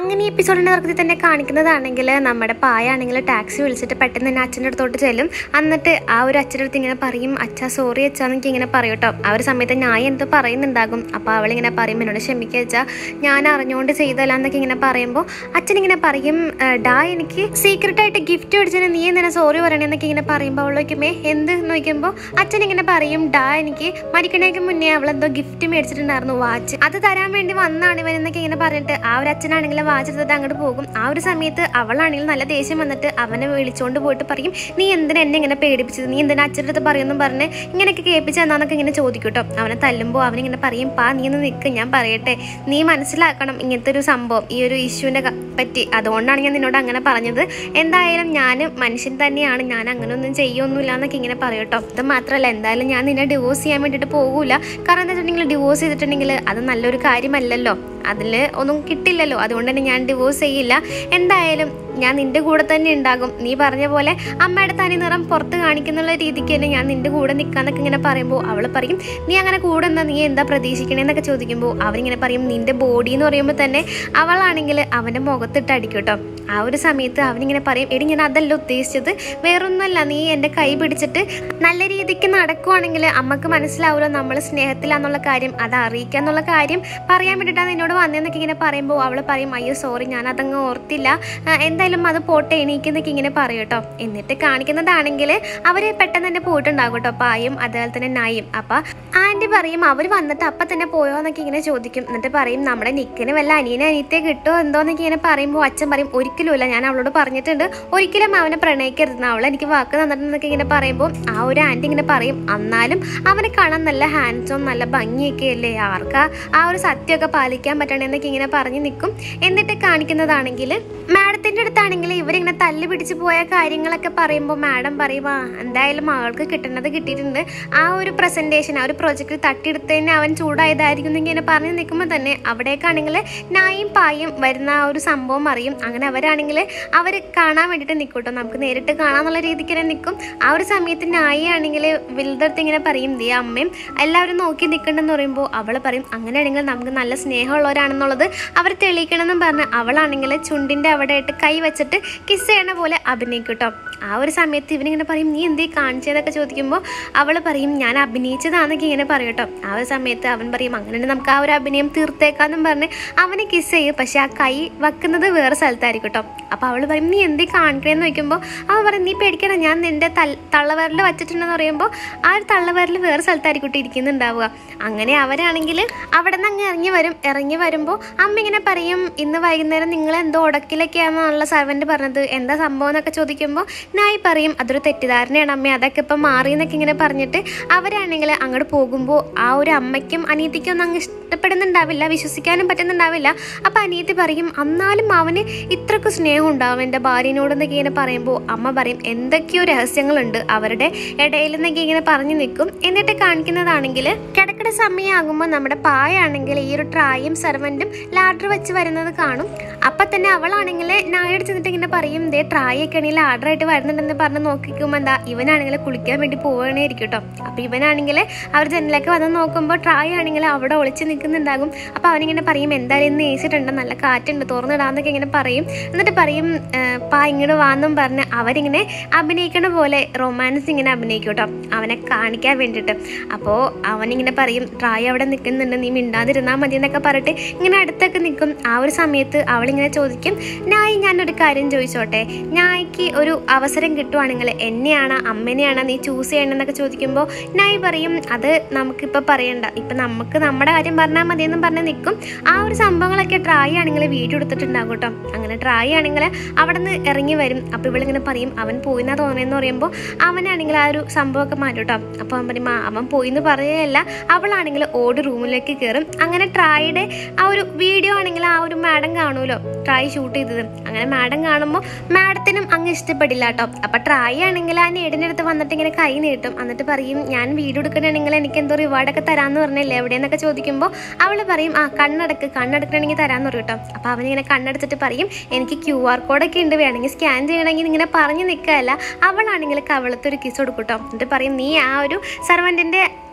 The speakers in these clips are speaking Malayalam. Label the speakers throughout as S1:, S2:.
S1: അങ്ങനെ ഈ എപ്പിസോഡിൻ്റെ തുടക്കത്തിൽ തന്നെ കാണിക്കുന്നതാണെങ്കിൽ നമ്മുടെ പായാണെങ്കിൽ ടാക്സി വിളിച്ചിട്ട് പെട്ടെന്ന് തന്നെ അച്ഛൻ്റെ അടുത്തോട്ട് ചെല്ലും എന്നിട്ട് ആ ഒരു അച്ഛൻ്റെ അടുത്ത് ഇങ്ങനെ പറയും അച്ഛാ സോറി അച്ഛാ എന്നൊക്കെ ഇങ്ങനെ പറയും കേട്ടോ ആ ഒരു സമയത്ത് ഞാൻ എന്ത് പറയുന്നുണ്ടാകും അപ്പോൾ അവളിങ്ങനെ പറയും എന്നോട് ക്ഷമിക്കുക അച്ഛാ ഞാൻ അറിഞ്ഞുകൊണ്ട് ചെയ്തല്ല എന്നൊക്കെ ഇങ്ങനെ പറയുമ്പോൾ അച്ഛനിങ്ങനെ പറയും "ഏ, ഡാ എനിക്ക് സീക്രട്ടായിട്ട് ഗിഫ്റ്റ് മേടിച്ചതിന് നീ എന്തിനാ സോറി പറയണമെന്നൊക്കെ ഇങ്ങനെ പറയുമ്പോൾ അവൾ നോക്കുമേ എന്ത് എന്ന് നോക്കുമ്പോൾ അച്ഛൻ ഇങ്ങനെ പറയും ഡാ എനിക്ക് മരിക്കണേക്ക് മുന്നേ അവൾ എന്തോ ഗിഫ്റ്റ് മേടിച്ചിട്ടുണ്ടായിരുന്നു വാച്ച് അത് തരാൻ വേണ്ടി വന്നാണ് ഇവൻ എന്നൊക്കെ ഇങ്ങനെ പറഞ്ഞിട്ട് ആ ഒരു അച്ഛനാണെങ്കിൽ വാച്ച് എടുത്തിട്ട് അങ്ങോട്ട് പോകും ആ ഒരു സമയത്ത് അവളാണെങ്കിൽ നല്ല ദേഷ്യം വന്നിട്ട് അവനെ വിളിച്ചുകൊണ്ട് പോയിട്ട് പറയും നീ എന്തിനാ എന്നെ ഇങ്ങനെ പേടിപ്പിച്ചത് നീ എന്തിനാ അച്ഛൻ്റെ അടുത്ത് പറയുമെന്നും പറഞ്ഞ് ഇങ്ങനെയൊക്കെ കേൾപ്പിച്ച് എന്നാന്നൊക്കെ ഇങ്ങനെ ചോദിക്കും കേട്ടോ അവനെ തല്ലുമ്പോൾ അവനിങ്ങനെ പറയും പാ നീ ഒന്ന് നിൽക്ക് ഞാൻ പറയട്ടെ നീ മനസ്സിലാക്കണം ഇങ്ങനത്തെ ഒരു സംഭവം ഈ ഒരു ഇഷ്യൂവിനെ പറ്റി അതുകൊണ്ടാണ് ഞാൻ നിന്നോട് അങ്ങനെ പറഞ്ഞത് എന്തായാലും ഞാൻ മനുഷ്യൻ തന്നെയാണ് ഞാൻ അങ്ങനെ ഒന്നും ചെയ്യൊന്നുമില്ല എന്നൊക്കെ ഇങ്ങനെ പറയും കേട്ടോ ഇത് മാത്രമല്ല എന്തായാലും ഞാൻ നിന്നെ ഡിവോഴ്സ് ചെയ്യാൻ വേണ്ടിയിട്ട് പോകൂല കാരണം എന്താ വെച്ചിട്ടുണ്ടെങ്കിൽ ഡിവോഴ്സ് ചെയ്തിട്ടുണ്ടെങ്കിൽ അത് നല്ലൊരു കാര്യമല്ലല്ലോ അതിൽ ഒന്നും കിട്ടില്ലല്ലോ അതുകൊണ്ട് തന്നെ ഞാൻ ഡിവോഴ്സ് ചെയ്യില്ല എന്തായാലും ഞാൻ നിന്റെ കൂടെ തന്നെ ഉണ്ടാകും നീ പറഞ്ഞ പോലെ അമ്മയുടെ തനി നിറം പുറത്ത് കാണിക്കുന്നുള്ള രീതിക്ക് തന്നെ ഞാൻ നിന്റെ കൂടെ നിൽക്കാന്നൊക്കെ ഇങ്ങനെ പറയുമ്പോൾ അവൾ പറയും നീ അങ്ങനെ കൂടെ എന്താ നീ എന്താ പ്രതീക്ഷിക്കണേന്നൊക്കെ ചോദിക്കുമ്പോൾ അവരിങ്ങനെ പറയും നിന്റെ ബോഡി എന്ന് പറയുമ്പോൾ തന്നെ അവളാണെങ്കിൽ അവൻ്റെ മുഖത്തിട്ട് അടിക്കും കേട്ടോ ആ ഒരു സമയത്ത് അവനിങ്ങനെ പറയും എടി ഞാൻ അതല്ല ഉദ്ദേശിച്ചത് വേറൊന്നുമല്ല നീ എൻ്റെ കൈ പിടിച്ചിട്ട് നല്ല രീതിക്ക് നടക്കുവാണെങ്കിൽ അമ്മക്ക് മനസ്സിലാവുമല്ലോ നമ്മൾ സ്നേഹത്തിലാന്നുള്ള കാര്യം അത് അറിയിക്കുക എന്നുള്ള കാര്യം പറയാൻ വേണ്ടിയിട്ടാണ് എന്നോട് വന്നതെന്നൊക്കെ ഇങ്ങനെ പറയുമ്പോൾ അവൾ പറയും അയ്യോ സോറി ഞാൻ അതങ്ങ് ഓർത്തില്ല ആ, എന്തായാലും അത് പോട്ടെ എണീക്കുന്നൊക്കെ ഇങ്ങനെ പറയും കേട്ടോ എന്നിട്ട് കാണിക്കുന്നതാണെങ്കിൽ അവർ പെട്ടെന്ന് തന്നെ പോയിട്ടുണ്ടാകും കേട്ടോ പായും അതുപോലെ തന്നെ നായും അപ്പം ആൻറ്റി പറയും അവർ വന്നിട്ട് അപ്പം തന്നെ പോയോ എന്നൊക്കെ ഇങ്ങനെ ചോദിക്കും എന്നിട്ട് പറയും നമ്മുടെ നിക്കിന് വല്ല അനിയനെ അനിയത്തെ കിട്ടുമോ എന്തോന്നൊക്കെ ഇങ്ങനെ പറയുമ്പോൾ അച്ഛൻ പറയും ഒരിക്കലുമില്ല ഞാൻ അവളോട് പറഞ്ഞിട്ടുണ്ട് ഒരിക്കലും അവനെ പ്രണയിക്കരുതെന്ന് അവൾ എനിക്ക് വാക്ക് തന്നിട്ടുണ്ടെന്നൊക്കെ ഇങ്ങനെ പറയുമ്പോൾ ആ ഒരു ആൻറ്റി ഇങ്ങനെ പറയും എന്നാലും അവനെ കാണാൻ നല്ല ഹാൻഡ്സും നല്ല ഭംഗിയൊക്കെ അല്ലേ ആർക്കാ ആ ഒരു സത്യമൊക്കെ പാലിക്കാൻ പറ്റണമെന്നൊക്കെ ഇങ്ങനെ പറഞ്ഞു നിൽക്കും എന്നിട്ട് കാണിക്കുന്നതാണെങ്കിൽ മാഡത്തിൻ്റെ അടുത്താണെങ്കിൽ ഇവരിങ്ങനെ തല്ല് പിടിച്ച് പോയ കാര്യങ്ങളൊക്കെ പറയുമ്പോൾ മാഡം പറയും ആ എന്തായാലും മകൾക്ക് കിട്ടുന്നത് കിട്ടിയിട്ടുണ്ട് ആ ഒരു പ്രസൻറ്റേഷൻ ആ ഒരു പ്രൊജക്റ്റ് തട്ടിയെടുത്തതിന് അവൻ ചൂടായതായിരിക്കും എന്ന് ഇങ്ങനെ പറഞ്ഞു നിൽക്കുമ്പോൾ തന്നെ അവിടേക്കാണെങ്കിൽ നായും പായും വരുന്ന ആ ഒരു സംഭവം അറിയും അങ്ങനെ അവരാണെങ്കിൽ അവർ കാണാൻ വേണ്ടിയിട്ട് നിൽക്കും കേട്ടോ നമുക്ക് നേരിട്ട് കാണാന്നുള്ള രീതിക്ക് തന്നെ നിൽക്കും ആ ഒരു സമയത്ത് നായിയാണെങ്കിൽ വലുതെടുത്ത് ഇങ്ങനെ പറയും ദേ അമ്മയും എല്ലാവരും നോക്കി നിൽക്കണമെന്ന് പറയുമ്പോൾ അവൾ പറയും അങ്ങനെയാണെങ്കിൽ നമുക്ക് നല്ല സ്നേഹമുള്ളവരാണെന്നുള്ളത് അവർ തെളിയിക്കണമെന്നും പറഞ്ഞ് അവളാണെങ്കിൽ ചുണ്ടിൻ്റെ അവിടെ ആയിട്ട് കൈ വെച്ചിട്ട് കിസ് ചെയ്യണ പോലെ അഭിനയിക്കും കേട്ടോ ആ ഒരു സമയത്ത് ഇവനിങ്ങനെ പറയും നീ എന്തേ കാണിച്ചതൊക്കെ ചോദിക്കുമ്പോൾ അവൾ പറയും ഞാൻ അഭിനയിച്ചതാന്നൊക്കെ ഇങ്ങനെ പറയും കേട്ടോ ആ ഒരു സമയത്ത് അവൻ പറയും അങ്ങനെ നമുക്ക് ആ ഒരു അഭിനയം തീർത്തേക്കാന്നും പറഞ്ഞ് അവനെ കിസ് ചെയ്യും പക്ഷെ ആ കൈ വെക്കുന്നത് വേറെ സ്ഥലത്തായിരിക്കും കേട്ടോ അപ്പോൾ അവൾ പറയും നീ എന്തേ കാണിക്കണമെന്ന് ചോദിക്കുമ്പോൾ അവൻ പറയും നീ പേടിക്കണം ഞാൻ നിന്റെ തൽ തള്ളവരൽ വച്ചിട്ടുണ്ടെന്ന് പറയുമ്പോൾ ആ ഒരു തള്ളവരൽ വേറെ സ്ഥലത്തായിരിക്കും കേട്ടോ ഇരിക്കുന്നുണ്ടാവുക അങ്ങനെ അവരാണെങ്കിൽ അവിടെ നിന്ന് അങ്ങ് ഇറങ്ങി വരും ഇറങ്ങി വരുമ്പോൾ അമ്മ ഇങ്ങനെ പറയും ഇന്ന് വൈകുന്നേരം നിങ്ങൾ എന്തോ ഉടക്കിലൊക്കെയാണെന്നുള്ള സർവൻറ്റ് പറഞ്ഞത് എന്താ സംഭവം എന്നൊക്കെ ചോദിക്കുമ്പോൾ നായി പറയും അതൊരു തെറ്റിദ്ധാരണയാണ് അമ്മ അതൊക്കെ ഇപ്പം മാറി എന്നൊക്കെ ഇങ്ങനെ പറഞ്ഞിട്ട് അവരാണെങ്കിൽ അങ്ങോട്ട് പോകുമ്പോൾ ആ ഒരു അമ്മയ്ക്കും അനിയത്തിക്കും ഒന്നും അങ്ങ് ഇഷ്ടപ്പെടുന്നുണ്ടാവില്ല വിശ്വസിക്കാനും പറ്റുന്നുണ്ടാവില്ല അപ്പം അനിയത്തി പറയും എന്നാലും അവന് ഇത്രക്ക് സ്നേഹം ഉണ്ടാവും എൻ്റെ ഭാര്യനോട് എന്നൊക്കെ ഇങ്ങനെ പറയുമ്പോൾ അമ്മ പറയും എന്തൊക്കെയോ രഹസ്യങ്ങളുണ്ട് അവരുടെ ഇടയിൽ എന്നൊക്കെ ഇങ്ങനെ പറഞ്ഞു നിൽക്കും എന്നിട്ട് കാണിക്കുന്നതാണെങ്കിൽ കിടക്കട സമയമാകുമ്പോൾ നമ്മുടെ പായാണെങ്കിൽ ഈ ഒരു ട്രായും സെർവൻറ്റും ലാഡർ വെച്ച് വരുന്നത് കാണും അപ്പം തന്നെ അവളാണെങ്കിൽ നായോട് ചെന്നിട്ട് ഇങ്ങനെ പറയും ദേ ട്രായൊക്കെ ആണെങ്കിൽ ലാഡറായിട്ട് വരുന്നുണ്ടെന്ന് പറഞ്ഞ് നോക്കിക്കുമ്പോൾ എന്താ ഇവനാണെങ്കിൽ കുളിക്കാൻ വേണ്ടി പോവുകയാണേ ഇരിക്കും കേട്ടോ അപ്പം ഇവനാണെങ്കിൽ അവർ ജനലൊക്കെ വന്ന് നോക്കുമ്പോൾ ട്രായ് ആണെങ്കിൽ അവിടെ ഒളിച്ച് നിൽക്കുന്നുണ്ടാകും അപ്പോൾ അവനിങ്ങനെ പറയും എന്തായാലും ഇന്ന് ഏസിട്ടുണ്ട് നല്ല കാറ്റുണ്ട് തുറന്നിടാന്നൊക്കെ ഇങ്ങനെ പറയും എന്നിട്ട് പറയും "ഏ, പാ ഇങ്ങോട്ട് വാന്നും പറഞ്ഞ് അവരിങ്ങനെ അഭിനയിക്കണ പോലെ റൊമാൻസ് ഇങ്ങനെ അഭിനയിക്കും കേട്ടോ അവനെ കാണിക്കാൻ വേണ്ടിയിട്ട് അപ്പോൾ അവനിങ്ങനെ പറയും ട്രായ് അവിടെ നിൽക്കുന്നുണ്ട് നീ മിണ്ടാതിരുന്നാൽ മതി എന്നൊക്കെ പറഞ്ഞിട്ട് ഇങ്ങനെ അടുത്തൊക്കെ നിൽക്കും ആ ഒരു സമയത്ത് അവളിങ്ങനെ ചോദിക്കും നായി ഞാനൊരു കാര്യം ചോദിച്ചോട്ടെ നായിക്ക് ഒരു അവസരം കിട്ടുവാണെങ്കിൽ എന്നെയാണ് അമ്മനെയാണ് നീ ചൂസ് ചെയ്യണമെന്നൊക്കെ ചോദിക്കുമ്പോൾ നായി പറയും അത് നമുക്കിപ്പോൾ പറയണ്ട ഇപ്പം നമുക്ക് നമ്മുടെ കാര്യം പറഞ്ഞാൽ മതിയെന്നും പറഞ്ഞ് നിൽക്കും ആ ഒരു സംഭവങ്ങളൊക്കെ ട്രായ് ആണെങ്കിൽ വീഡിയോ എടുത്തിട്ടുണ്ടാകും കേട്ടോ അങ്ങനെ ട്രായ് ആണെങ്കിൽ അവിടെ നിന്ന് ഇറങ്ങി വരും അപ്പോൾ ഇവളിങ്ങനെ പറയും അവൻ പോയിന്നാ തോന്നിയെന്ന് പറയുമ്പോൾ അവനാണെങ്കിൽ ആ ഒരു സംഭവമൊക്കെ മാറ്റും കേട്ടോ അപ്പോൾ അവൻ പറയും "ആ, അവൻ പോയി എന്ന് പറയുകയല്ല അവളാണെങ്കിൽ ഓടി റൂമിലേക്ക് കയറും അങ്ങനെ ട്രായുടെ ആ ഒരു വീഡിയോ ആണെങ്കിൽ ആ ഒരു മാഡം കാണുമല്ലോ ട്രായ് ഷൂട്ട് ചെയ്തത് അങ്ങനെ മാഡം കാണുമ്പോൾ മാഡത്തിനും അങ്ങ് ഇഷ്ടപ്പെടില്ല കേട്ടോ അപ്പം ട്രായ് ആണെങ്കിൽ ആ നേടിൻ്റെ അടുത്ത് വന്നിട്ട് ഇങ്ങനെ കൈ നീട്ടും എന്നിട്ട് പറയും ഞാൻ വീഡിയോ എടുക്കണമെങ്കിൽ എനിക്ക് എന്തോ റിവാർഡൊക്കെ തരാമെന്ന് പറഞ്ഞില്ലേ എവിടെയെന്നൊക്കെ ചോദിക്കുമ്പോൾ അവൾ പറയും ആ കണ്ണടക്ക് കണ്ണടക്കണമെങ്കിൽ തരാമെന്ന് പറയും കേട്ടോ അപ്പോൾ അവനിങ്ങനെ കണ്ണടച്ചിട്ട് പറയും എനിക്ക് ക്യു ആർ കോഡൊക്കെ ഉണ്ട് വേണമെങ്കിൽ സ്കാൻ ചെയ്യണമെങ്കിൽ ഇങ്ങനെ പറഞ്ഞു നിൽക്കുകയല്ല അവളാണെങ്കിൽ കവളത്തൊരു കിസ് കൊടുക്കും കേട്ടോ എന്നിട്ട് പറയും നീ ആ ഒരു സർവൻറ്റിൻ്റെ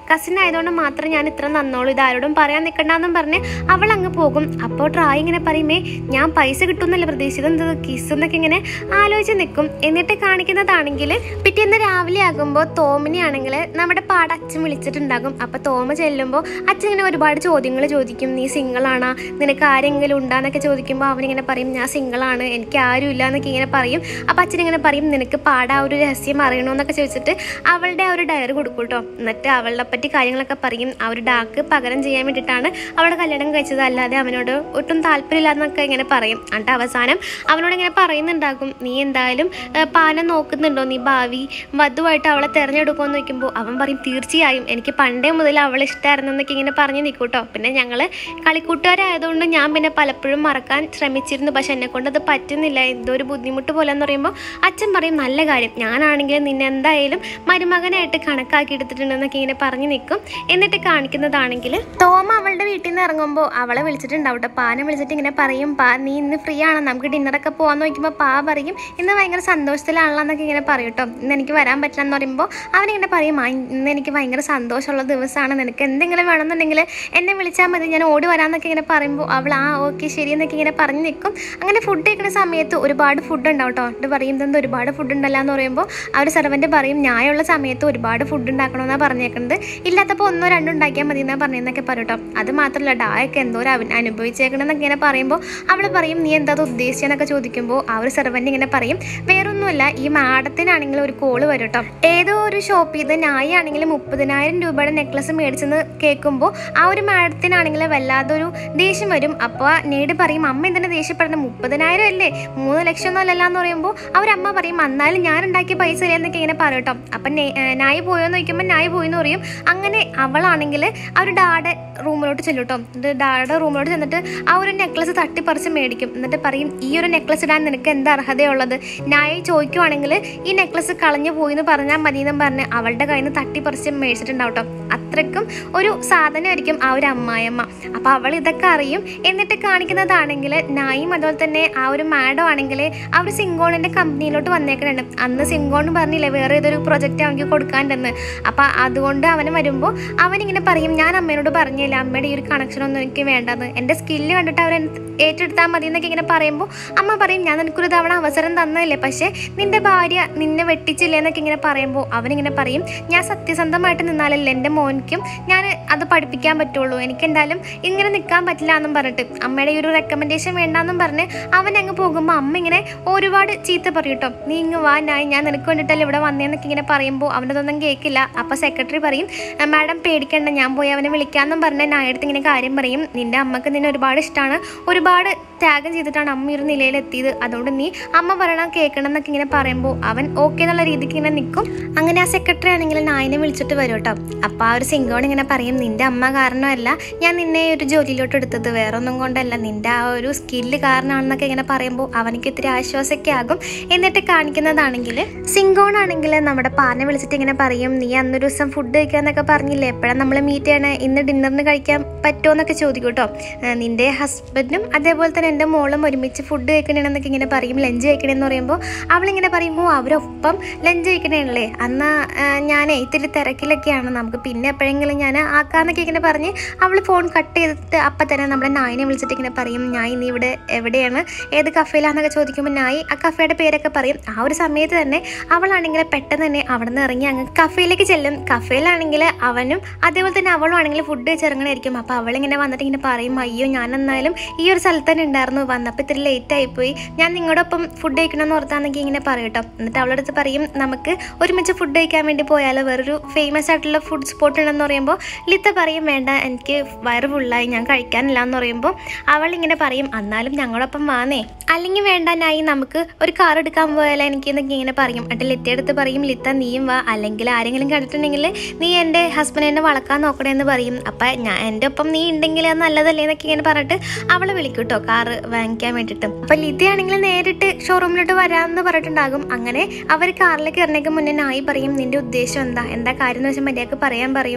S1: കസിൻ ആയതുകൊണ്ട് മാത്രം ഞാൻ ഇത്ര നന്നോളൂ ഇത് ആരോടും പറയാൻ നിൽക്കണ്ടെന്നും പറഞ്ഞ് അവൾ അങ്ങ് പോകും അപ്പോൾ ട്രായ് ഇങ്ങനെ പറയുമേ ഞാൻ പൈസ കിട്ടുമെന്നല്ല പ്രതീക്ഷിച്ചത് എന്ത് കിസ് എന്നൊക്കെ ഇങ്ങനെ ആലോചിച്ച് നിൽക്കും എന്നിട്ട് കാണിക്കുന്നതാണെങ്കിൽ പിറ്റേന്ന് രാവിലെ ആകുമ്പോൾ തോമിനെ ആണെങ്കിൽ നമ്മുടെ പാട അച്ഛൻ വിളിച്ചിട്ടുണ്ടാകും അപ്പോൾ തോമ ചെല്ലുമ്പോൾ അച്ഛൻ ഇങ്ങനെ ഒരുപാട് ചോദ്യങ്ങൾ ചോദിക്കും നീ സിംഗിളാണോ നിനക്ക് ആരെങ്കിലും ഉണ്ടാന്നൊക്കെ ചോദിക്കുമ്പോൾ അവനിങ്ങനെ പറയും ഞാൻ സിംഗിളാണ് എനിക്ക് ആരും ഇല്ല എന്നൊക്കെ ഇങ്ങനെ പറയും അപ്പോൾ അച്ഛൻ ഇങ്ങനെ പറയും നിനക്ക് പാട ആ ഒരു രഹസ്യം അറിയണമെന്നൊക്കെ ചോദിച്ചിട്ട് അവളുടെ ആ ഒരു ഡയറി കൊടുക്കും കേട്ടോ എന്നിട്ട് അവളെ പറ്റി കാര്യങ്ങളൊക്കെ പറയും ആ ഒരു ഡാക്ക് പകരം ചെയ്യാൻ വേണ്ടിയിട്ടാണ് അവളെ കല്യാണം കഴിച്ചത് അല്ലാതെ അവനോട് ഒട്ടും താല്പര്യമില്ലാന്നൊക്കെ ഇങ്ങനെ പറയും എന്നിട്ട് അവസാനം അവനോട് ഇങ്ങനെ പറയുന്നുണ്ടാകും നീ എന്തായാലും ആ, പാനം നോക്കുന്നുണ്ടോ നീ ഭാവി വധുവായിട്ട് അവളെ തിരഞ്ഞെടുക്കുമെന്ന് നോക്കുമ്പോൾ അവൻ പറയും തീർച്ചയായും എനിക്ക് പണ്ടേ മുതൽ അവളെ ഇഷ്ടമായിരുന്നു എന്നൊക്കെ ഇങ്ങനെ പറഞ്ഞ് നിൽക്കും കേട്ടോ പിന്നെ ഞങ്ങൾ കളിക്കൂട്ടുകാരായതുകൊണ്ട് ഞാൻ പിന്നെ പലപ്പോഴും മറക്കാൻ ശ്രമിച്ചിരുന്നു പക്ഷെ എന്നെ കൊണ്ട് അത് പറ്റുന്നില്ല എന്തോ ഒരു ബുദ്ധിമുട്ട് പോലെ എന്ന് പറയുമ്പോൾ അച്ഛൻ പറയും നല്ല കാര്യം ഞാനാണെങ്കിൽ നിന്നെ എന്തായാലും മരുമകനായിട്ട് കണക്കാക്കി എടുത്തിട്ടുണ്ടെന്നൊക്കെ ഇങ്ങനെ പറഞ്ഞു നിൽക്കും എന്നിട്ട് കാണിക്കുന്നതാണെങ്കിൽ തോമ അവളുടെ വീട്ടിൽ നിന്ന് ഇറങ്ങുമ്പോൾ അവളെ വിളിച്ചിട്ടുണ്ടാവും കേട്ടോ പാനെ വിളിച്ചിട്ട് ഇങ്ങനെ പറയും പാ നീ ഇന്ന് ഫ്രീ ആണ് നമുക്ക് ഡിന്നറൊക്കെ പോകാന്ന് നോക്കുമ്പോൾ പാ പറയും ഇന്ന് ഭയങ്കര സന്തോഷത്തിലാണല്ലോ എന്നൊക്കെ ഇങ്ങനെ പറയും കേട്ടോ ഇന്ന് എനിക്ക് വരാൻ പറ്റില്ല എന്ന് പറയുമ്പോൾ അവനിങ്ങനെ പറയും ആ ഇന്ന് എനിക്ക് ഭയങ്കര സന്തോഷമുള്ള ദിവസമാണ് നിനക്ക് എന്തെങ്കിലും വേണമെന്നുണ്ടെങ്കിൽ എന്നെ വിളിച്ചാൽ മതി ഞാൻ ഓടി വരാമെന്നൊക്കെ ഇങ്ങനെ പറയുമ്പോൾ അവൾ ആ ഓക്കെ ശരി എന്നൊക്കെ ഇങ്ങനെ പറഞ്ഞു നിൽക്കും അങ്ങനെ ഫുഡ് കഴിക്കുന്ന സമയത്ത് ഒരുപാട് ഫുഡ് ഉണ്ടാവും കേട്ടോ എന്നിട്ട് പറയും ഇതെന്ത് ഒരുപാട് ഫുഡ് ഉണ്ടല്ലോ എന്ന് പറയുമ്പോൾ ആ ഒരു സെർവൻ്റ് പറയും ഞാനുള്ള സമയത്ത് ഒരുപാട് ഫുഡ് ഉണ്ടാക്കണമെന്നാണ് പറഞ്ഞേക്കുന്നത് ഇല്ലാത്തപ്പോൾ ഒന്നോ രണ്ടോ ഉണ്ടാക്കിയാൽ മതി എന്നാണ് പറഞ്ഞതെന്നൊക്കെ പറയും കേട്ടോ അത് മാത്രമല്ല ഡായൊക്കെ എന്തോ ഒരു അവൻ അനുഭവിച്ചേക്കണമെന്നൊക്കെ ഇങ്ങനെ പറയുമ്പോൾ അവൾ പറയും നീ എന്താ അത് ഉദ്ദേശിച്ചെന്നൊക്കെ ചോദിക്കുമ്പോൾ ആ ഒരു സെർവൻ്റ് ഇങ്ങനെ പറയും വേറൊന്നുമല്ല ഈ മാഡത്തിനാണെങ്കിൽ ഒരു കോള് വരും കേട്ടോ ഏതോ ഒരു ഷോപ്പിൽ നിന്ന് നായാണെങ്കിൽ മുപ്പതിനായിരം രൂപയുടെ നെക്ലസ് മേടിച്ചെന്ന് കേൾക്കുമ്പോൾ ആ ഒരു മാഡത്തിനാണെങ്കിൽ വല്ലാതൊരു ദേഷ്യം വരും അപ്പോൾ നേട് പറയും അമ്മ എന്തിനാ ദേഷ്യപ്പെടുന്നത് മുപ്പതിനായിരം അല്ലേ മൂന്ന് ലക്ഷം ഒന്നും അല്ലല്ലോ എന്ന് പറയുമ്പോൾ അവരമ്മ പറയും എന്നാലും ഞാൻ ഉണ്ടാക്കിയ പൈസ ഇല്ല എന്നൊക്കെ ഇങ്ങനെ പറയും കേട്ടോ അപ്പം നായി പോയോന്ന് ചോദിക്കുമ്പോൾ നായി പോയെന്ന് പറയും അങ്ങനെ അവളാണെങ്കിൽ ആ ഒരു ഡാഡ് റൂമിലോട്ട് ചെല്ലും കേട്ടോ എന്നിട്ട് ഡാഡ് റൂമിലോട്ട് ചെന്നിട്ട് ആ ഒരു നെക്ലസ് തട്ടിപ്പറിച്ച് മേടിക്കും എന്നിട്ട് പറയും ഈ ഒരു നെക്ലസ് ഇടാൻ നിനക്ക് എന്താ അർഹതയുള്ളത് നായി ചോദിക്കുവാണെങ്കിൽ ഈ നെക്ലസ് കളഞ്ഞു പോയി എന്ന് പറഞ്ഞാൽ മതി എന്നും പറഞ്ഞ് അവളുടെ കയ്യിൽ നിന്ന് തട്ടിപ്പറിച്ച് മേടിച്ചിട്ടുണ്ടാവും കേട്ടോ അത്രയ്ക്കും ഒരു സാധനമായിരിക്കും ആ ഒരു അമ്മായിയമ്മ അപ്പോൾ അവൾ ഇതൊക്കെ അറിയും എന്നിട്ട് കാണിക്കുന്നതാണെങ്കിൽ നായും അതുപോലെ തന്നെ ആ ഒരു മാഡം ആണെങ്കിൽ ആ ഒരു സിങ്കോണിൻ്റെ കമ്പനിയിലോട്ട് വന്നേക്കുന്നുണ്ട് അന്ന് സിങ്കോൺ പറഞ്ഞില്ലേ വേറെ ഏതൊരു പ്രൊജക്റ്റ് അവർക്ക് കൊടുക്കാണ്ടെന്ന് അപ്പോൾ അതുകൊണ്ട് അവന് വരുമ്പോൾ അവനിങ്ങനെ പറയും ഞാൻ അമ്മേനോട് പറഞ്ഞില്ല അമ്മയുടെ ഈ ഒരു കണക്ഷനൊന്നും എനിക്ക് വേണ്ടത് എൻ്റെ സ്കില്ല് കണ്ടിട്ട് അവർ ഏറ്റെടുത്താൽ മതി എന്നൊക്കെ ഇങ്ങനെ പറയുമ്പോൾ അമ്മ പറയും ഞാൻ നിനക്കൊരു തവണ അവസരം തന്നതല്ലേ പക്ഷേ നിന്റെ ഭാര്യ നിന്നെ വെട്ടിച്ചില്ലേ എന്നൊക്കെ ഇങ്ങനെ പറയുമ്പോൾ അവനിങ്ങനെ പറയും ഞാൻ സത്യസന്ധമായിട്ട് നിന്നാലല്ലേ എൻ്റെ മോനിക്കും ഞാൻ അത് പഠിപ്പിക്കാൻ പറ്റുള്ളൂ എനിക്ക് എന്തായാലും ഇങ്ങനെ നിൽക്കാൻ പറ്റില്ല എന്നും പറഞ്ഞിട്ട് അമ്മയുടെ ഈ ഒരു റെക്കമെൻഡേഷൻ വേണ്ടാന്നും പറഞ്ഞ് അവൻ അങ്ങ് പോകുമ്പോൾ അമ്മ ഇങ്ങനെ ഒരുപാട് ചീത്ത പറയും കേട്ടോ നീ ഇങ്ങ് വാ ഞാൻ ഞാൻ നിനക്ക് വേണ്ടിയിട്ടല്ലേ ഇവിടെ വന്നേന്നൊക്കെ ഇങ്ങനെ പറയുമ്പോൾ അവനതൊന്നും കേൾക്കില്ല അപ്പോൾ സെക്രട്ടറി പറയും മാഡം പേടിക്കണ്ട ഞാൻ പോയി അവനെ വിളിക്കാമെന്നും പറഞ്ഞ് നായടുത്ത് ഇങ്ങനെ കാര്യം പറയും നിന്റെ അമ്മക്ക് നിന്നെ ഒരുപാട് ഇഷ്ടമാണ് ഒരുപാട് ത്യാഗം ചെയ്തിട്ടാണ് അമ്മ ഈ ഒരു നിലയിലെത്തിയത് അതുകൊണ്ട് നീ അമ്മ പറയണം കേൾക്കണം എന്നൊക്കെ ഇങ്ങനെ പറയുമ്പോൾ അവൻ ഓക്കെ എന്നുള്ള രീതിക്ക് ഇങ്ങനെ നിൽക്കും അങ്ങനെ ആ സെക്രട്ടറി ആണെങ്കിൽ നായനെ വിളിച്ചിട്ട് വരും കേട്ടോ അപ്പോൾ ആ ഒരു സിംഗോൺ ഇങ്ങനെ പറയും നിന്റെ അമ്മ കാരണമല്ല ഞാൻ നിന്നെ ഈ ഒരു ജോലിയിലോട്ട് എടുത്തത് വേറെ ഒന്നും കൊണ്ടല്ല നിന്റെ ആ ഒരു സ്കില്ല് കാരണമാണെന്നൊക്കെ ഇങ്ങനെ പറയുമ്പോൾ അവനക്ക് ഇത്തിരി ആശ്വാസമൊക്കെ ആകും എന്നിട്ട് കാണിക്കുന്നതാണെങ്കിൽ സിംഗോൺ ആണെങ്കിൽ നമ്മുടെ പാറിനെ വിളിച്ചിട്ട് ഇങ്ങനെ പറയും നീ അന്നൊരു ദിവസം ഫുഡ് കഴിക്കാന്നൊക്കെ പറഞ്ഞില്ലേ എപ്പോഴാണ് നമ്മൾ മീറ്റ് ചെയ്യണേ ഇന്ന് ഡിന്നറിന് കഴിക്കാൻ പറ്റുമോ എന്നൊക്കെ ചോദിക്കും കേട്ടോ ഏഹ് നിന്റെ ഹസ്ബൻഡും അതേപോലെ തന്നെ എൻ്റെ മോളും ഒരുമിച്ച് ഫുഡ് കഴിക്കണമെന്നൊക്കെ ഇങ്ങനെ പറയും ലഞ്ച് കഴിക്കണമെന്ന് പറയുമ്പോൾ അവളിങ്ങനെ പറയുമ്പോൾ അവരൊപ്പം ലഞ്ച് കഴിക്കണേണല്ലേ അന്ന് ഞാനേ ഇത്തിരി തിരക്കിലൊക്കെയാണ് നമുക്ക് പിന്നെ എപ്പോഴെങ്കിലും ഞാൻ ആക്കാന്നൊക്കെ ഇങ്ങനെ പറഞ്ഞ് അവൾ ഫോൺ കട്ട് ചെയ്തിട്ട് അപ്പം തന്നെ നമ്മുടെ നായിനെ വിളിച്ചിട്ട് ഇങ്ങനെ പറയും ഞാൻ ഇനി ഇവിടെ എവിടെയാണ് ഏത് കഫേലാന്നൊക്കെ ചോദിക്കുമ്പോൾ നായി ആ കഫേയുടെ പേരൊക്കെ പറയും ആ ഒരു സമയത്ത് തന്നെ അവളാണെങ്കിൽ പെട്ടെന്ന് തന്നെ അവിടെ നിന്ന് ഇറങ്ങി അങ്ങ് കഫേയിലേക്ക് ചെല്ലും കഫേയിലാണെങ്കിൽ അവനും അതേപോലെ തന്നെ അവളും ആണെങ്കിൽ ഫുഡ് വെച്ചിറങ്ങണായിരിക്കും അപ്പോൾ അവളിങ്ങനെ വന്നിട്ട് ഇങ്ങനെ പറയും അയ്യോ ഞാൻ എന്നാലും ഈ ഒരു സ്ഥലത്ത് തന്നെ ഉണ്ടായിരുന്നു വന്നപ്പോൾ ഇത്തിരി ലേറ്റ് ആയിപ്പോയി ഞാൻ നിങ്ങളോടൊപ്പം ഫുഡ് കഴിക്കണമെന്ന് ഓർത്താണെങ്കിൽ ഇങ്ങനെ പറയും കേട്ടോ എന്നിട്ട് അവളുടെ അടുത്ത് പറയും നമുക്ക് ഒരുമിച്ച് ഫുഡ് കഴിക്കാൻ വേണ്ടി പോയാലോ വേറൊരു ഫേമസ് ആയിട്ടുള്ള ഫുഡ് സ്പോട്ട് ഉണ്ടെന്ന് പറയുമ്പോൾ ലിത്ത പറയും വേണ്ട എനിക്ക് വയറ് ഫുള്ളായി ഞാൻ കഴിക്കാനില്ല എന്ന് പറയുമ്പോൾ അവൾ ഇങ്ങനെ പറയും എന്നാലും ഞങ്ങളൊപ്പം വാന്നേ അല്ലെങ്കിൽ വേണ്ട നായി നമുക്ക് ഒരു കാർ എടുക്കാൻ പോയാലോ എനിക്ക് എന്നൊക്കെ ഇങ്ങനെ പറയും എന്നിട്ട് ലിത്തയുടെ അടുത്ത് പറയും ലിത്ത നീയും വാ അല്ലെങ്കിൽ ആരെങ്കിലും കണ്ടിട്ടുണ്ടെങ്കിൽ നീ എൻ്റെ ഹസ്ബൻഡിനെ വളക്കാൻ നോക്കണേ എന്ന് പറയും അപ്പം ഞാൻ എൻ്റെ ഒപ്പം നീ ഉണ്ടെങ്കിൽ അത് നല്ലതല്ലേ എന്നൊക്കെ ഇങ്ങനെ പറഞ്ഞിട്ട് അവൾ വിളിക്കും കേട്ടോ കാറ് വാങ്ങിക്കാൻ വേണ്ടിയിട്ട് അപ്പം ലിതയാണെങ്കിൽ നേരിട്ട് ഷോറൂമിലോട്ട് വരാമെന്ന് പറഞ്ഞിട്ടുണ്ടാകും അങ്ങനെ അവർ കാറിലേക്ക് ഇറങ്ങിയേക്ക് മുന്നേ നായി പറയും നിന്റെ ഉദ്ദേശം എന്താ എന്താ കാര്യം എന്ന് വെച്ചാൽ മര്യാദക്ക് പറയാൻ പറയുമ്പോൾ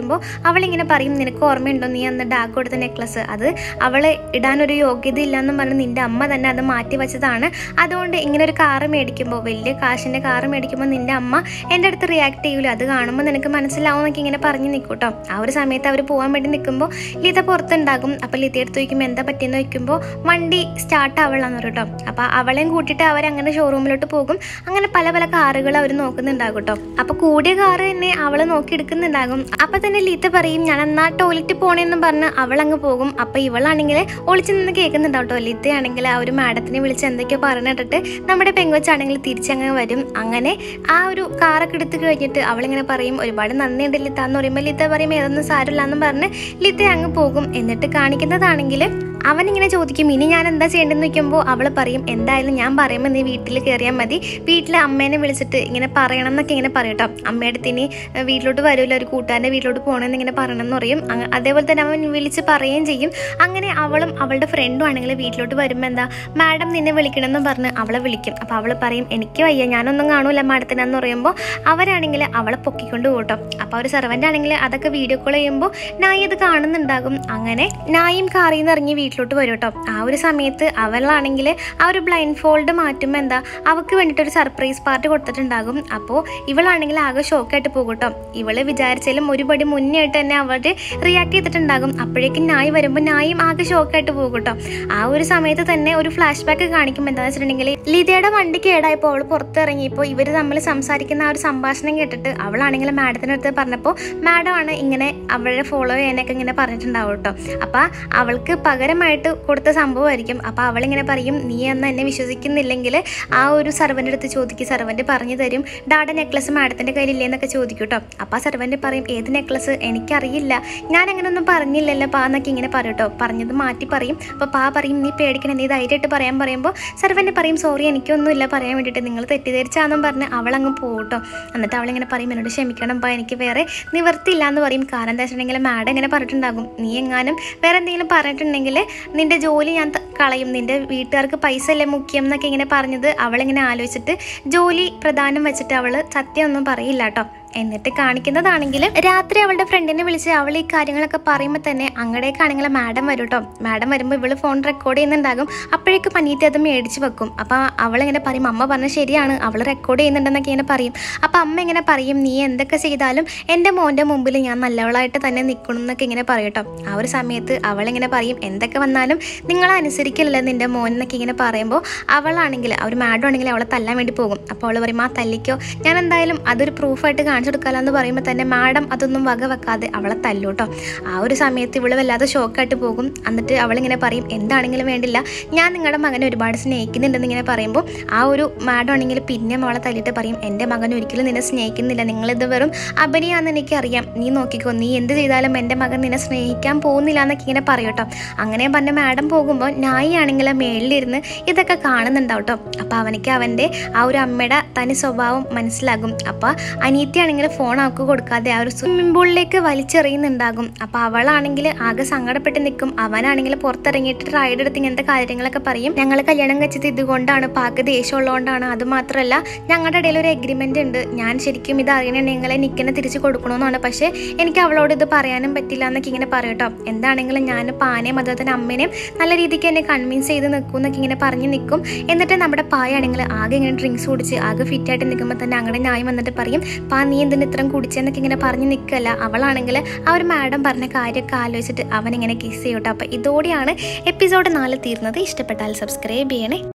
S1: പറയുമ്പോൾ അവളിങ്ങനെ പറയും നിനക്ക് ഓർമ്മയുണ്ടോ നീ അന്ന് ഡാക്ക് കൊടുത്ത നെക്ലസ് അത് അവളെ ഇടാനൊരു യോഗ്യത ഇല്ലെന്നും പറഞ്ഞ് നിന്റെ അമ്മ തന്നെ അത് മാറ്റി വെച്ചതാണ് അതുകൊണ്ട് ഇങ്ങനെ ഒരു കാറ് മേടിക്കുമ്പോൾ വലിയ കാശിൻ്റെ കാറ് മേടിക്കുമ്പോൾ നിന്റെ അമ്മ എൻ്റെ അടുത്ത് റിയാക്ട് ചെയ്യൂല അത് കാണുമ്പോൾ നിനക്ക് മനസ്സിലാവും എന്നൊക്കെ ഇങ്ങനെ പറഞ്ഞ് നിൽക്കൂട്ടോ ആ ഒരു സമയത്ത് അവർ പോകാൻ വേണ്ടി നിൽക്കുമ്പോൾ ലിത പുറത്തുണ്ടാകും അപ്പോൾ ലിത എടുത്ത് ചോദിക്കുമ്പോൾ എന്താ പറ്റിയെന്ന് ചോദിക്കുമ്പോൾ വണ്ടി സ്റ്റാർട്ട് ആവളാന്ന് പറയും കേട്ടോ അപ്പോൾ അവളെയും കൂട്ടിയിട്ട് അവരങ്ങനെ ഷോറൂമിലോട്ട് പോകും അങ്ങനെ പല പല കാറുകൾ അവർ നോക്കുന്നുണ്ടാകും കേട്ടോ അപ്പോൾ കൂടിയ കാറ് തന്നെ അവൾ നോക്കി എടുക്കുന്നുണ്ടാകും അപ്പോൾ തന്നെ ലീത്ത പറയും ഞാൻ എന്നാ ടോയ്ലറ്റിൽ പോണേന്നും പറഞ്ഞ് അവൾ അങ്ങ് പോകും അപ്പോൾ ഇവളാണെങ്കിൽ ഒളിച്ചു നിന്ന് കേൾക്കുന്നുണ്ടാവും കേട്ടോ ലീത്തയാണെങ്കിൽ ആ ഒരു മാഡത്തിനെ വിളിച്ച് എന്തൊക്കെയോ പറഞ്ഞിട്ടിട്ട് നമ്മുടെ പെങ്കൊച്ചാണെങ്കിൽ തിരിച്ചങ്ങ് വരും അങ്ങനെ ആ ഒരു കാറൊക്കെ എടുത്ത് കഴിഞ്ഞിട്ട് അവളിങ്ങനെ പറയും ഒരുപാട് നന്ദിയുണ്ട് ലിത്ത എന്ന് പറയുമ്പോൾ ലിത്ത പറയും ഏതൊന്നും സാരമില്ല എന്നും പറഞ്ഞ് ലിത്ത അങ്ങ് പോകും എന്നിട്ട് കാണിക്കുന്നതാണെങ്കിൽ അവനിങ്ങനെ ചോദിക്കും ഇനി ഞാൻ എന്താ ചെയ്യേണ്ടതെന്ന് ചോദിക്കുമ്പോൾ അവൾ പറയും എന്തായാലും ഞാൻ പറയുമ്പോൾ നീ വീട്ടിൽ കയറിയാൽ മതി വീട്ടിൽ അമ്മേനെ വിളിച്ചിട്ട് ഇങ്ങനെ പറയണം എന്നൊക്കെ ഇങ്ങനെ പറയും കേട്ടോ അമ്മയുടെ അടുത്ത് ഇനി ഏഹ്, വീട്ടിലോട്ട് വരില്ല ഒരു കൂട്ടുകാരൻ്റെ വീട്ടിലോട്ട് പോകണമെന്ന് ഇങ്ങനെ പറയണം എന്ന് പറയും അങ്ങ- അതേപോലെ തന്നെ അവൻ വിളിച്ച് പറയുകയും ചെയ്യും അങ്ങനെ അവളും അവളുടെ ഫ്രണ്ടും ആണെങ്കിൽ വീട്ടിലോട്ട് വരുമ്പോൾ എന്താ മാഡം നിന്നെ വിളിക്കണമെന്ന് പറഞ്ഞ് അവളെ വിളിക്കും അപ്പോൾ അവൾ പറയും എനിക്ക് വയ്യ ഞാനൊന്നും കാണൂല മാഡത്തിനെന്ന് പറയുമ്പോൾ അവരാണെങ്കിൽ അവളെ പൊക്കിക്കൊണ്ട് പോകട്ടോ അപ്പോൾ അവർ സെർവൻ്റ് ആണെങ്കിൽ അതൊക്കെ വീഡിയോ കോൾ ചെയ്യുമ്പോൾ നായി അത് കാണുന്നുണ്ടാകും അങ്ങനെ നായും കാറിൽ നിന്ന് ഇറങ്ങി വീട്ടിലോട്ട് വരും കേട്ടോ ആ ഒരു സമയത്ത് അവളാണെങ്കിൽ ആ ഒരു ബ്ലൈൻഡ് ഫോൾഡ് മാറ്റുമ്പോൾ എന്താ അവൾക്ക് വേണ്ടിയിട്ട് ഒരു സർപ്രൈസ് പാർട്ടി കൊടുത്തിട്ടുണ്ടാകും അപ്പോൾ ഇവളാണെങ്കിൽ ആകെ ഷോക്കായിട്ട് പോകും കേട്ടോ ഇവള് വിചാരിച്ചാലും ഒരുപടി മുന്നേ ആയിട്ട് തന്നെ അവർ റിയാക്ട് ചെയ്തിട്ടുണ്ടാകും അപ്പോഴേക്കും നായി വരുമ്പോൾ നായും ആകെ ഷോക്കായിട്ട് പോകും കേട്ടോ ആ ഒരു സമയത്ത് തന്നെ ഒരു ഫ്ലാഷ് ബാക്ക് കാണിക്കും എന്താണെന്ന് വെച്ചിട്ടുണ്ടെങ്കിൽ ലിതയുടെ വണ്ടി കേടായപ്പോൾ അവൾ പുറത്തിറങ്ങിയപ്പോൾ ഇവർ തമ്മിൽ സംസാരിക്കുന്ന ആ ഒരു സംഭാഷണം കേട്ടിട്ട് അവളാണെങ്കിൽ മാഡത്തിൻ്റെ അടുത്ത് പറഞ്ഞപ്പോൾ മാഡമാണ് ഇങ്ങനെ അവളെ ഫോളോ ചെയ്യാനൊക്കെ ഇങ്ങനെ പറഞ്ഞിട്ടുണ്ടാവും കേട്ടോ അപ്പോൾ അവൾക്ക് പകരമായിട്ട് കൊടുത്ത സംഭവമായിരിക്കും അപ്പോൾ അവളിങ്ങനെ പറയും നീ എന്ന് എന്നെ വിശ്വസിക്കുന്നില്ലെങ്കിൽ ആ ഒരു സർവൻ്റെ അടുത്ത് ചോദിക്കും സർവൻ്റ് പറഞ്ഞു തരും ഡാഡ നെക്ലസ് മാഡത്തിൻ്റെ കയ്യിലില്ലേ എന്നൊക്കെ ചോദിക്കും കേട്ടോ അപ്പോൾ ആ സർവൻ്റ് പറയും ഏത് നെക്ലസ് എനിക്കറിയില്ല ഞാൻ അങ്ങനെ ഒന്നും പറഞ്ഞില്ലല്ലോ പാ എന്നൊക്കെ ഇങ്ങനെ പറയും കേട്ടോ പറഞ്ഞത് മാറ്റി പറയും അപ്പോൾ പാ പറയും നീ പേടിക്കണം നീ ധൈര്യമായിട്ട് പറയാൻ പറയുമ്പോൾ സർവൻ്റ് പറയും സോറി എനിക്കൊന്നുമില്ല പറയാൻ വേണ്ടിയിട്ട് നിങ്ങൾ തെറ്റിദ്ധരിച്ചാന്നും പറഞ്ഞ് അവളങ്ങ് പോകും കേട്ടോ എന്നിട്ട് അവളിങ്ങനെ പറയും എന്നോട് ക്ഷമിക്കണം പാ എനിക്ക് വേറെ നിവർത്തിയില്ല എന്ന് പറയും കാരണം എന്താ വെച്ചിട്ടുണ്ടെങ്കിൽ മാഡം ഇങ്ങനെ പറഞ്ഞിട്ടുണ്ടാകും നീ എങ്ങാനും വേറെ എന്തെങ്കിലും പറഞ്ഞിട്ടുണ്ടെങ്കിൽ നിന്റെ ജോലി ഞാൻ ത- കളയും നിന്റെ വീട്ടുകാർക്ക് പൈസ അല്ലേ മുഖ്യം എന്നൊക്കെ ഇങ്ങനെ പറഞ്ഞത് അവളിങ്ങനെ ആലോചിച്ചിട്ട് ജോലി പ്രധാനം വെച്ചിട്ട് അവൾ സത്യം ഒന്നും പറയില്ല കേട്ടോ എന്നിട്ട് കാണിക്കുന്നതാണെങ്കിൽ രാത്രി അവളുടെ ഫ്രണ്ടിനെ വിളിച്ച് അവൾ ഈ കാര്യങ്ങളൊക്കെ പറയുമ്പോൾ തന്നെ അങ്ങടേക്കാണെങ്കിൽ മാഡം വരും കേട്ടോ മാഡം വരുമ്പോൾ ഇവള് ഫോൺ റെക്കോർഡ് ചെയ്യുന്നുണ്ടാകും അപ്പോഴേക്കും അനീത്തി അത് മേടിച്ച് വെക്കും അപ്പോൾ അവളിങ്ങനെ പറയും അമ്മ പറഞ്ഞത് ശരിയാണ് അവൾ റെക്കോർഡ് ചെയ്യുന്നുണ്ടെന്നൊക്കെ ഇങ്ങനെ പറയും അപ്പോൾ അമ്മ ഇങ്ങനെ പറയും നീ എന്തൊക്കെ ചെയ്താലും എൻ്റെ മോൻ്റെ മുമ്പിൽ ഞാൻ നല്ലവളായിട്ട് തന്നെ നിൽക്കണം എന്നൊക്കെ ഇങ്ങനെ പറയും കേട്ടോ ആ ഒരു സമയത്ത് അവളിങ്ങനെ പറയും എന്തൊക്കെ വന്നാലും നിങ്ങൾ അനുസരിക്കില്ലല്ലോ നിൻ്റെ മോൻ എന്നൊക്കെ ഇങ്ങനെ പറയുമ്പോൾ അവളാണെങ്കിൽ ആ ഒരു മാഡം ആണെങ്കിൽ അവളെ തല്ലാൻ വേണ്ടി പോകും അപ്പോൾ അവൾ പറയും ആ തല്ലിക്കോ ഞാൻ എന്തായാലും അതൊരു പ്രൂഫായിട്ട് കാണിച്ചു കൊടുക്കാമല്ലോ എന്ന് പറയുമ്പോൾ തന്നെ മാഡം അതൊന്നും വക വെക്കാതെ അവളെ തല്ലു കേട്ടോ ആ ഒരു സമയത്ത് ഇവള് വല്ലാതെ ഷോക്കായിട്ട് പോകും എന്നിട്ട് അവളിങ്ങനെ പറയും എന്താണെങ്കിലും വേണ്ടില്ല ഞാൻ നിങ്ങളുടെ മകനെ ഒരുപാട് സ്നേഹിക്കുന്നുണ്ടെന്ന് ഇങ്ങനെ പറയുമ്പോൾ ആ ഒരു മാഡം ആണെങ്കിൽ പിന്നെ അവളെ തല്ലിയിട്ട് പറയും എൻ്റെ മകൻ ഒരിക്കലും നിന്നെ സ്നേഹിക്കുന്നില്ല നിങ്ങളിത് വെറും അഭിനയാന്ന് എനിക്കറിയാം നീ നോക്കിക്കോ നീ എന്ത് ചെയ്താലും എൻ്റെ മകൻ നിന്നെ സ്നേഹിക്കാൻ പോകുന്നില്ല എന്നൊക്കെ ഇങ്ങനെ പറയും കേട്ടോ അങ്ങനെ പറഞ്ഞ മാഡം പോകുമ്പോൾ നായി ആണെങ്കിൽ മേളിലിരുന്ന് ഇതൊക്കെ കാണുന്നുണ്ടാവും കേട്ടോ അപ്പോൾ അവനിക്ക് അവൻ്റെ ആ ഒരു അമ്മയുടെ തനി സ്വഭാവം മനസ്സിലാകും അപ്പോൾ അനീത്തിയാണെങ്കിൽ ഫോൺ അവൾക്ക് കൊടുക്കാതെ ആ ഒരു സ്വിമ്മിംഗ് പൂളിലേക്ക് വലിച്ചെറിയുന്നുണ്ടാകും അപ്പോൾ അവളാണെങ്കിൽ ആകെ സങ്കടപ്പെട്ട് നിൽക്കും അവനാണെങ്കിൽ പുറത്തിറങ്ങിയിട്ട് റൈഡ് എടുത്ത് ഇങ്ങനത്തെ കാര്യങ്ങളൊക്കെ പറയും ഞങ്ങൾ കല്യാണം കഴിച്ചത് ഇതുകൊണ്ടാണ് പാക്ക് ദേഷ്യമുള്ളതുകൊണ്ടാണ് അത് മാത്രമല്ല ഞങ്ങളുടെ ഇടയിൽ ഒരു എഗ്രിമെൻ്റ് ഉണ്ട് ഞാൻ ശരിക്കും ഇത് അറിയണമെങ്കിൽ നിൽക്കുന്ന തിരിച്ച് കൊടുക്കണമെന്നാണ് പക്ഷേ എനിക്ക് അവളോട് ഇത് പറയാനും പറ്റില്ല എന്നൊക്കെ ഇങ്ങനെ പറയും കേട്ടോ എന്താണെങ്കിലും ഞാൻ പാനയും അതുപോലെ തന്നെ അമ്മേനെയും നല്ല രീതിക്ക് എന്നെ കൺവിൻസ് ചെയ്ത് നിൽക്കും എന്നൊക്കെ ഇങ്ങനെ പറഞ്ഞ് നിൽക്കും എന്നിട്ട് നമ്മുടെ പായാണെങ്കിൽ ആകെ ഇങ്ങനെ ഡ്രിങ്ക്സ് കുടിച്ച് ആകെ ഫിറ്റായിട്ട് നിൽക്കുമ്പോൾ തന്നെ അങ്ങനെ ന്യായം വന്നിട്ട് പറയും പാ നീ എന്തിന് ഇത്രയും കുടിച്ചെന്നൊക്കെ ഇങ്ങനെ പറഞ്ഞ് നിൽക്കല്ല അവളാണെങ്കിൽ ആ ഒരു മാഡം പറഞ്ഞ കാര്യമൊക്കെ ആലോചിച്ചിട്ട് അവനിങ്ങനെ കിസ് ചെയ്യട്ടോ അപ്പോൾ ഇതോടെയാണ് എപ്പിസോഡ് നാല് തീർന്നത് ഇഷ്ടപ്പെട്ടാൽ സബ്സ്ക്രൈബ് ചെയ്യണേ